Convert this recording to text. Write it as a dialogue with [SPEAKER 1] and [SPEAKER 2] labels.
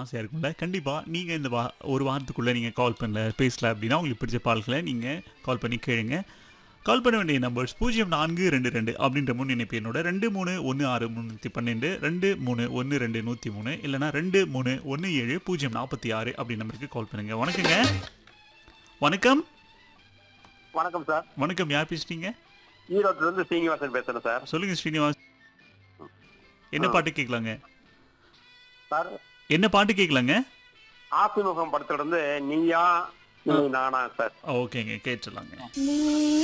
[SPEAKER 1] ஆசையாக இருக்கும்ல கண்டிப்பாக நீங்கள் இந்த வா ஒரு வாரத்துக்குள்ளே நீங்கள் கால் பண்ணல பேசல அப்படின்னா உங்களுக்கு பிடிச்ச பாடல்களை நீங்கள் கால் பண்ணி கேளுங்க கால் பண்ண வேண்டிய நம்பர்ஸ் பூஜ்ஜியம் நான்கு ரெண்டு ரெண்டு அப்படின்ற முன் இணைப்பு என்னோட ரெண்டு மூணு ஒன்று ஆறு முந்நூற்றி பன்னெண்டு ரெண்டு மூணு ஒன்று ரெண்டு நூற்றி மூணு இல்லைனா ரெண்டு மூணு ஒன்று ஏழு பூஜ்ஜியம் நாற்பத்தி ஆறு அப்படி நம்பருக்கு கால் பண்ணுங்க வணக்கங்க வணக்கம்
[SPEAKER 2] வணக்கம் சார்
[SPEAKER 1] வணக்கம் யார் பேசுறீங்க
[SPEAKER 2] ஈரோட்ல இருந்து சீனிவாசன் பேசுறேன் சார்
[SPEAKER 1] சொல்லுங்க ஸ்ரீனிவாஸ் என்ன பாட்டு கேட்கலாங்க
[SPEAKER 2] சார்
[SPEAKER 1] என்ன பாட்டு கேட்கலாங்க
[SPEAKER 2] ஆசிமுகம் படத்துல இருந்து நீயா நீ நானா சார்
[SPEAKER 1] ஓகேங்க கேட்டுடலாங்க
[SPEAKER 3] நீ